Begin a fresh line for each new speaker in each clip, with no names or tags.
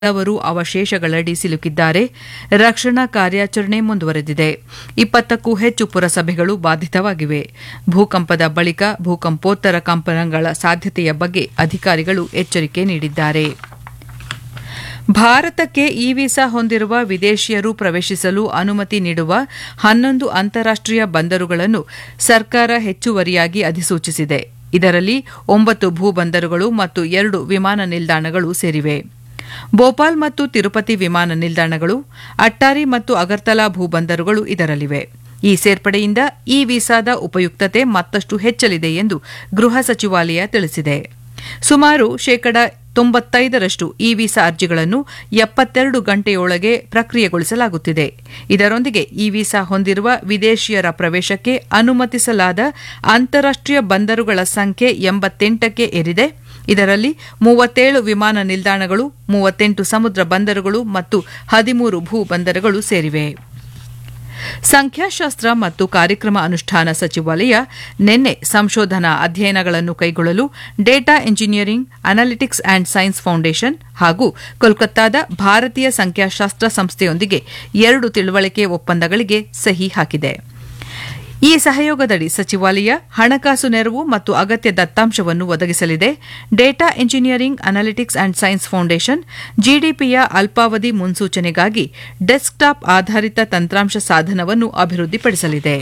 ಹಲವರು ಅವಶೇಷಗಳಡಿ ಸಿಲುಕಿದ್ದಾರೆ ರಕ್ಷಣಾ ಕಾರ್ಯಾಚರಣೆ ಮುಂದುವರೆದಿದೆ ಇಪ್ಪತ್ತಕ್ಕೂ ಹೆಚ್ಚು ಪುರಸಭೆಗಳು ಬಾಧಿತವಾಗಿವೆ ಭೂಕಂಪದ ಬಳಿಕ ಭೂಕಂಪೋತ್ತರ ಕಂಪನಗಳ ಸಾಧ್ಯತೆಯ ಬಗ್ಗೆ ಅಧಿಕಾರಿಗಳು ಎಚ್ಚರಿಕೆ ನೀಡಿದ್ದಾರೆ ಭಾರತಕ್ಕೆ ಇ ವೀಸಾ ಹೊಂದಿರುವ ವಿದೇಶಿಯರು ಪ್ರವೇಶಿಸಲು ಅನುಮತಿ ನೀಡುವ ಹನ್ನೊಂದು ಅಂತಾರಾಷ್ಟೀಯ ಬಂದರುಗಳನ್ನು ಸರ್ಕಾರ ಹೆಚ್ಚುವರಿಯಾಗಿ ಅಧಿಸೂಚಿಸಿದೆ ಇದರಲ್ಲಿ ಒಂಬತ್ತು ಭೂ ಬಂದರುಗಳು ಮತ್ತು ಎರಡು ವಿಮಾನ ನಿಲ್ದಾಣಗಳು ಸೇರಿವೆ ಭೋಪಾಲ್ ಮತ್ತು ತಿರುಪತಿ ವಿಮಾನ ನಿಲ್ದಾಣಗಳು ಅಟ್ಟಾರಿ ಮತ್ತು ಅಗರ್ತಲಾ ಭೂ ಬಂದರುಗಳು ಇದರಲ್ಲಿವೆ ಈ ಸೇರ್ಪಡೆಯಿಂದ ಇ ವೀಸಾದ ಉಪಯುಕ್ತತೆ ಮತ್ತಷ್ಟು ಹೆಚ್ಚಲಿದೆ ಎಂದು ಗೃಹ ಸಚಿವಾಲಯ ತಿಳಿಸಿದೆ ಸುಮಾರು ಶೇಕಡ ತೊಂಬತ್ತೈದರಷ್ಟು ಇ ವೀಸಾ ಅರ್ಜಿಗಳನ್ನು ಎಪ್ಪತ್ತೆರಡು ಗಂಟೆಯೊಳಗೆ ಪ್ರಕ್ರಿಯೆಗೊಳಿಸಲಾಗುತ್ತಿದೆ ಇದರೊಂದಿಗೆ ಇ ವೀಸಾ ಹೊಂದಿರುವ ವಿದೇಶಿಯರ ಪ್ರವೇಶಕ್ಕೆ ಅನುಮತಿಸಲಾದ ಅಂತಾರಾಷ್ಟೀಯ ಬಂದರುಗಳ ಸಂಖ್ಯೆ ಎಂಬತ್ತೆಂಟಕ್ಕೆ ಏರಿದೆ ಇದರಲ್ಲಿ ಮೂವತ್ತೇಳು ವಿಮಾನ ನಿಲ್ದಾಣಗಳು ಮೂವತ್ತೆಂಟು ಸಮುದ್ರ ಬಂದರುಗಳು ಮತ್ತು ಹದಿಮೂರು ಭೂ ಬಂದರುಗಳು ಸೇರಿವೆ ಸಂಖ್ಯಾಶಾಸ್ತ್ರ ಮತ್ತು ಕಾರ್ಯಕ್ರಮ ಅನುಷ್ಠಾನ ಸಚಿವಾಲಯ ನಿನ್ನೆ ಸಂಶೋಧನಾ ಅಧ್ಯಯನಗಳನ್ನು ಕೈಗೊಳ್ಳಲು data engineering analytics and science foundation ಹಾಗೂ ಕೋಲ್ಕತ್ತಾದ ಭಾರತೀಯ ಸಂಖ್ಯಾಶಾಸ್ತ್ರ ಸಂಸ್ಥೆಯೊಂದಿಗೆ ಎರಡು ತಿಳುವಳಿಕೆ ಒಪ್ಪಂದಗಳಿಗೆ ಸಹಿ ಹಾಕಿದೆ ಈ ಸಹಯೋಗದಡಿ ಸಚಿವಾಲಯ ಹಣಕಾಸು ನೆರವು ಮತ್ತು ಅಗತ್ಯ ದತ್ತಾಂಶವನ್ನು ಒದಗಿಸಲಿದೆ data engineering analytics and science foundation ಜಿಡಿಪಿಯ ಅಲ್ಪಾವಧಿ ಮುನ್ಸೂಚನೆಗಾಗಿ ಡೆಸ್ಕ್ಟಾಪ್ ಆಧಾರಿತ ತಂತ್ರಾಂಶ ಸಾಧನವನ್ನು ಅಭಿವೃದ್ಧಿಪಡಿಸಲಿದೆ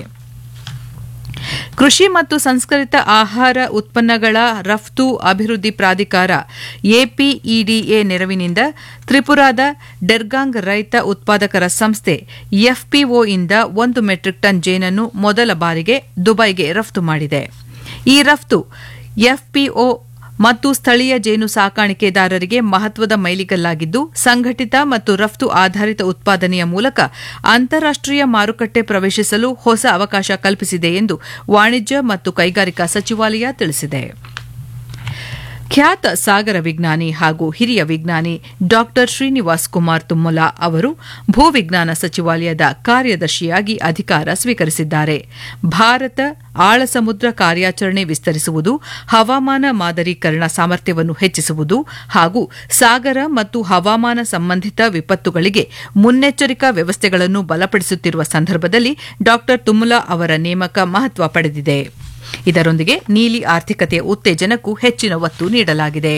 ಕೃಷಿ ಮತ್ತು ಸಂಸ್ಕರಿತ ಆಹಾರ ಉತ್ಪನ್ನಗಳ ರಫ್ತು ಅಭಿವೃದ್ಧಿ ಪ್ರಾಧಿಕಾರ ಎಪಿಇಡಿಎ ನೆರವಿನಿಂದ ತ್ರಿಪುರಾದ ಡೆರ್ಗಾಂಗ್ ರೈತ ಉತ್ಪಾದಕರ ಸಂಸ್ಥೆ ಎಫ್ಪಿಒಯಿಂದ ಒಂದು ಮೆಟ್ರಿಕ್ ಟನ್ ಜೇನನ್ನು ಮೊದಲ ಬಾರಿಗೆ ದುಬೈಗೆ ರಫ್ತು ಮಾಡಿದೆ ಈ ರಫ್ತು ಎಫ್ಪಿಒ ಮತ್ತು ಸ್ಥಳೀಯ ಜೇನು ಸಾಕಾಣಿಕೆದಾರರಿಗೆ ಮಹತ್ವದ ಮೈಲಿಗಲ್ಲಾಗಿದ್ದು ಸಂಘಟಿತ ಮತ್ತು ರಫ್ತು ಆಧಾರಿತ ಉತ್ಪಾದನೆಯ ಮೂಲಕ ಅಂತಾರಾಷ್ಟೀಯ ಮಾರುಕಟ್ಟೆ ಪ್ರವೇಶಿಸಲು ಹೊಸ ಅವಕಾಶ ಕಲ್ಪಿಸಿದೆ ಎಂದು ವಾಣಿಜ್ಯ ಮತ್ತು ಕೈಗಾರಿಕಾ ಸಚಿವಾಲಯ ತಿಳಿಸಿದೆ ಖ್ಯಾತ ಸಾಗರ ವಿಜ್ಞಾನಿ ಹಾಗೂ ಹಿರಿಯ ವಿಜ್ಞಾನಿ ಡಾ ಶ್ರೀನಿವಾಸ್ ಕುಮಾರ್ ತುಮ್ಮಲ ಅವರು ಭೂವಿಜ್ಞಾನ ಸಚಿವಾಲಯದ ಕಾರ್ಯದರ್ಶಿಯಾಗಿ ಅಧಿಕಾರ ಸ್ವೀಕರಿಸಿದ್ದಾರೆ ಭಾರತ ಆಳ ಸಮುದ್ರ ಕಾರ್ಯಾಚರಣೆ ವಿಸ್ತರಿಸುವುದು ಹವಾಮಾನ ಮಾದರೀಕರಣ ಸಾಮರ್ಥ್ಯವನ್ನು ಹೆಚ್ಚಿಸುವುದು ಹಾಗೂ ಸಾಗರ ಮತ್ತು ಹವಾಮಾನ ಸಂಬಂಧಿತ ವಿಪತ್ತುಗಳಿಗೆ ಮುನ್ನೆಚ್ಚರಿಕಾ ವ್ಯವಸ್ಥೆಗಳನ್ನು ಬಲಪಡಿಸುತ್ತಿರುವ ಸಂದರ್ಭದಲ್ಲಿ ಡಾ ತುಮ್ಮಲ ಅವರ ನೇಮಕ ಮಹತ್ವ ಪಡೆದಿದೆ ಇದರೊಂದಿಗೆ ನೀಲಿ ಆರ್ಥಿಕತೆಯ ಉತ್ತೇಜನಕ್ಕೂ ಹೆಚ್ಚಿನ ಒತ್ತು ನೀಡಲಾಗಿದೆ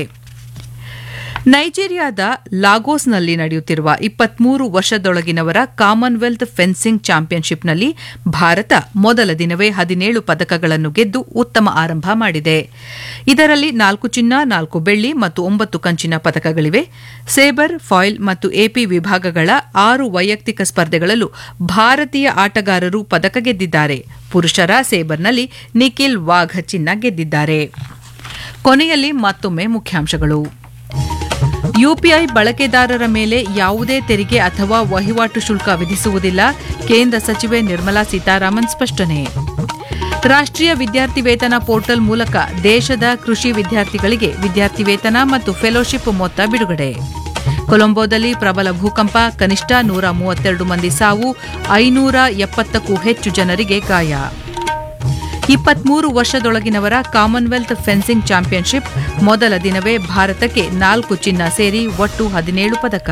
ನೈಜೀರಿಯಾದ ಲಾಗೋಸ್ನಲ್ಲಿ ನಡೆಯುತ್ತಿರುವ ಇಪ್ಪತ್ಮೂರು ವರ್ಷದೊಳಗಿನವರ ಕಾಮನ್ವೆಲ್ತ್ ಫೆನ್ಸಿಂಗ್ ಚಾಂಪಿಯನ್ಶಿಪ್ನಲ್ಲಿ ಭಾರತ ಮೊದಲ ದಿನವೇ ಹದಿನೇಳು ಪದಕಗಳನ್ನು ಗೆದ್ದು ಉತ್ತಮ ಆರಂಭ ಮಾಡಿದೆ ಇದರಲ್ಲಿ ನಾಲ್ಕು ಚಿನ್ನ ನಾಲ್ಕು ಬೆಳ್ಳಿ ಮತ್ತು ಒಂಬತ್ತು ಕಂಚಿನ ಪದಕಗಳಿವೆ ಸೇಬರ್ ಫಾಯಿಲ್ ಮತ್ತು ಎಪಿ ವಿಭಾಗಗಳ ಆರು ವೈಯಕ್ತಿಕ ಸ್ಪರ್ಧೆಗಳಲ್ಲೂ ಭಾರತೀಯ ಆಟಗಾರರು ಪದಕ ಗೆದ್ದಿದ್ದಾರೆ ಪುರುಷರ ಸೇಬರ್ನಲ್ಲಿ ನಿಖಿಲ್ ವಾಘ್ ಚಿನ್ನ ಗೆದ್ದಿದ್ದಾರೆ ಕೊನೆಯಲ್ಲಿ ಮತ್ತೊಮ್ಮೆ ಮುಖ್ಯಾಂಶಗಳು ಯುಪಿಐ ಬಳಕೆದಾರರ ಮೇಲೆ ಯಾವುದೇ ತೆರಿಗೆ ಅಥವಾ ವಹಿವಾಟು ಶುಲ್ಕ ವಿಧಿಸುವುದಿಲ್ಲ ಕೇಂದ್ರ ಸಚಿವೆ ನಿರ್ಮಲಾ ಸೀತಾರಾಮನ್ ಸ್ಪಷ್ಟನೆ ರಾಷ್ಟ್ರೀಯ ವಿದ್ಯಾರ್ಥಿ ವೇತನ ಪೋರ್ಟಲ್ ಮೂಲಕ ದೇಶದ ಕೃಷಿ ವಿದ್ಯಾರ್ಥಿಗಳಿಗೆ ವಿದ್ಯಾರ್ಥಿ ವೇತನ ಮತ್ತು ಫೆಲೋಶಿಪ್ ಮೊತ್ತ ಬಿಡುಗಡೆ ಕೊಲಂಬೋದಲ್ಲಿ ಪ್ರಬಲ ಭೂಕಂಪ ಕನಿಷ್ಠ ನೂರ ಮೂವತ್ತೆರಡು ಮಂದಿ ಸಾವು ಐನೂರ ಎಪ್ಪತ್ತಕ್ಕೂ ಹೆಚ್ಚು ಜನರಿಗೆ ಗಾಯ ಇಪ್ಪತ್ಮೂರು ವರ್ಷದೊಳಗಿನವರ ಕಾಮನ್ವೆಲ್ತ್ ಫೆನ್ಸಿಂಗ್ ಚಾಂಪಿಯನ್ಶಿಪ್ ಮೊದಲ ದಿನವೇ ಭಾರತಕ್ಕೆ ನಾಲ್ಕು ಚಿನ್ನ ಸೇರಿ ಒಟ್ಟು ಹದಿನೇಳು ಪದಕ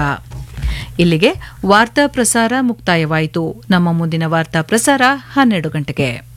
ಇಲ್ಲಿಗೆ ವಾರ್ತಾ ಪ್ರಸಾರ ಮುಕ್ತಾಯವಾಯಿತು ನಮ್ಮ ಮುಂದಿನ ವಾರ್ತಾ ಪ್ರಸಾರ ಹನ್ನೆರಡು ಗಂಟೆಗೆ